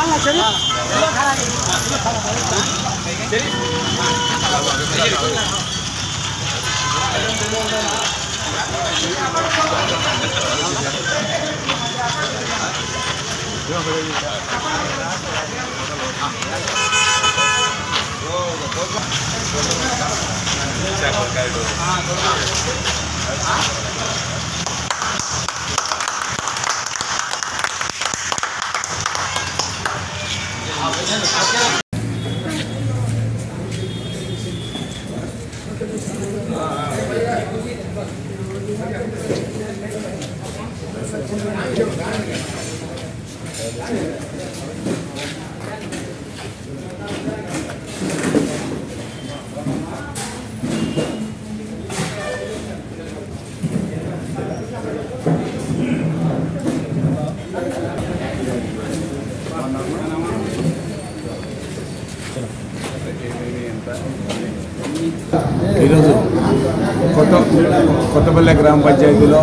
ఈరోజు కొత్త కొత్తపల్లె గ్రామ పంచాయతీలో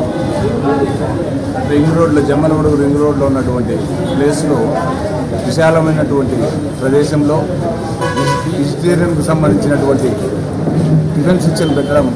రింగ్ రోడ్లో జమ్మలమడుగు రింగ్ రోడ్లో ఉన్నటువంటి ప్లేస్లో విశాలమైనటువంటి ప్రదేశంలో వెజిటేరియన్కు సంబంధించినటువంటి టిఫిన్ శిక్షణ పెట్టడం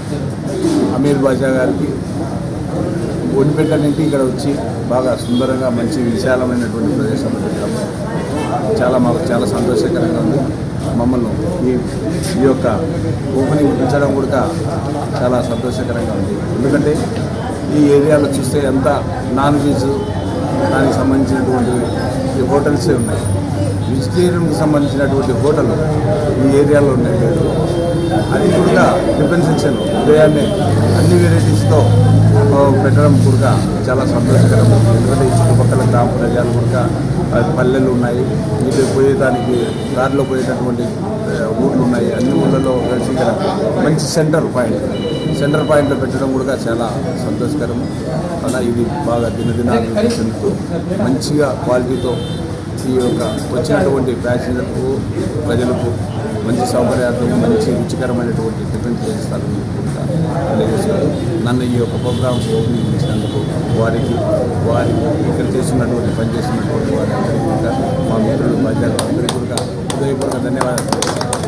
అమీర్ బాషా గారికి ఒడిపెట్ట నుండి ఇక్కడ వచ్చి బాగా సుందరంగా మంచి విశాలమైనటువంటి ప్రదేశంలో పెట్టడం చాలా మాకు చాలా సంతోషకరంగా ఉంది మమ్మల్ని ఈ ఈ యొక్క ఓపెనింగ్ ఉంచడం కూడా చాలా సంతోషకరంగా ఉంది ఎందుకంటే ఈ ఏరియాలో చూస్తే ఎంత నాన్ వెజ్ దానికి సంబంధించినటువంటి ఈ హోటల్సే ఉన్నాయి వెజిటేరియన్కి సంబంధించినటువంటి హోటల్ ఈ ఏరియాలో ఉన్నాయి లేదు అది కూడా టిఫిన్ సెక్షన్ ఉదయాన్నే అన్ని వెరైటీస్తో ఆ, పెట్టడం కూడా చాలా సంతోషకరం ఎందుకంటే ఈ చుట్టుపక్కల గ్రామ ప్రజలు కూడా ఆ, పల్లెలు ఉన్నాయి ఇటు పోయేదానికి దారిలో పోయేటటువంటి ఆ, ఊర్లు ఉన్నాయి అన్ని ఊళ్ళలో కలిసి ఇక్కడ మంచి సెంటర్ పాయింట్ సెంటర్ పాయింట్లో పెట్టడం కూడా చాలా సంతోషకరం అలా ఇది బాగా దినదినాలు చెందుతూ మంచిగా క్వాలిటీతో ఈ యొక్క వచ్చినటువంటి ప్యాసింజర్లకు ప్రజలకు మంచి సౌకర్యాలతో మంచి రుచికరమైనటువంటి టిఫిన్ చేస్తారని కూడా తెలియజేస్తున్నారు నన్ను ఈ యొక్క ప్రోగ్రామ్ ఓపెనింగ్ ఇచ్చినందుకు వారికి వారి ఇక్కడ చేస్తున్నటువంటి పనిచేస్తున్నటువంటి వారి అందరికీ కూడా మా మిత్రులు బాధ్యతలు అందరికీ కూడా హృదయపూర్వక ధన్యవాదాలు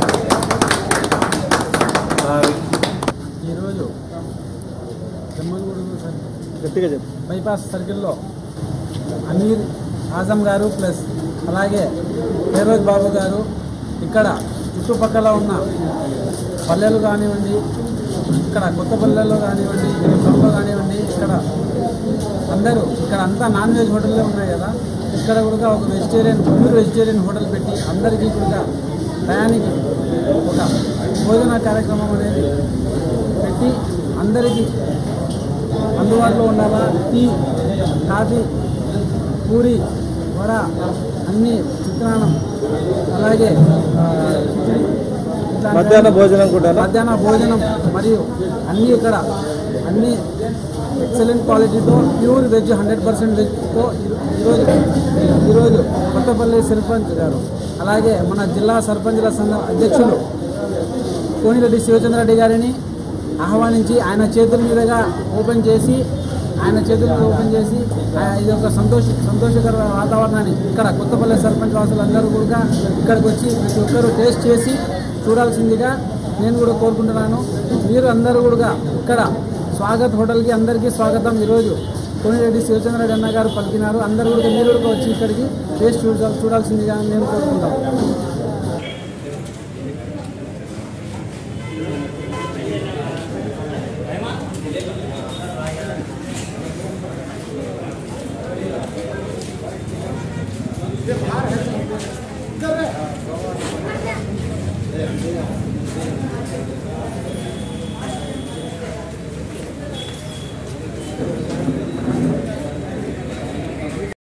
సార్ ఈరోజు జమ్మలగూడు సర్- గట్టిగా చెప్పు బైపాస్ సర్కిల్లో అమీర్ ఆజం గారు ప్లస్ అలాగే ఫెరోజ్ బాబు గారు ఇక్కడ చుట్టుపక్కల ఉన్న పల్లెలు కానివ్వండి ఇక్కడ కొత్త పల్లెల్లో కానివ్వండి పొలంలో కానివ్వండి ఇక్కడ అందరూ ఇక్కడ అంతా నాన్ వెజ్ హోటల్లే ఉన్నాయి కదా ఇక్కడ కూడా ఒక వెజిటేరియన్ ప్యూర్ వెజిటేరియన్ హోటల్ పెట్టి అందరికీ కూడా టయానికి ఒక భోజన కార్యక్రమం అనేది పెట్టి అందరికీ అందుబాటులో ఉండాలా టీ కాఫీ పూరి వడ అన్ని చిత్రాన్నం అలాగే ఆ, కిచిడి ఇట్లాంటి మధ్యాహ్న భోజనం కూడా మధ్యాహ్న భోజనం మరియు అన్నీ ఇక్కడ అన్ని ఎక్సలెంట్ క్వాలిటీతో ప్యూర్ వెజ్ హండ్రెడ్ పర్సెంట్ వెజ్తో ఈరోజు ఈరోజు కొత్తపల్లి సర్పంచ్ గారు అలాగే మన జిల్లా సర్పంచ్ల సంఘం అధ్యక్షులు కోనిరెడ్డి శివచంద్రరెడ్డి గారిని ఆహ్వానించి ఆయన చేతుల మీదుగా ఓపెన్ చేసి ఆయన చేతుల మీద ఓపెన్ చేసి ఆ- ఇది ఒక సంతోష సంతోషకర వాతావరణాన్ని ఇక్కడ కొత్తపల్లి సర్పంచ్ వాసులందరూ కూడా ఇక్కడికి వచ్చి ప్రతి ఒక్కరూ టేస్ట్ చేసి చూడాల్సిందిగా నేను కూడా కోరుకుంటున్నాను మీరు అందరూ కూడా ఇక్కడ స్వాగత్ హోటల్కి అందరికీ స్వాగతం ఈరోజు కోనిరెడ్డి శివచంద్రరెడ్డి అన్న గారు పలికినారు అందరూ కూడా మీరు కూడా వచ్చి ఇక్కడికి టేస్ట్ చూడాల్ చూడాల్సిందిగా నేను కోరుకుంటాను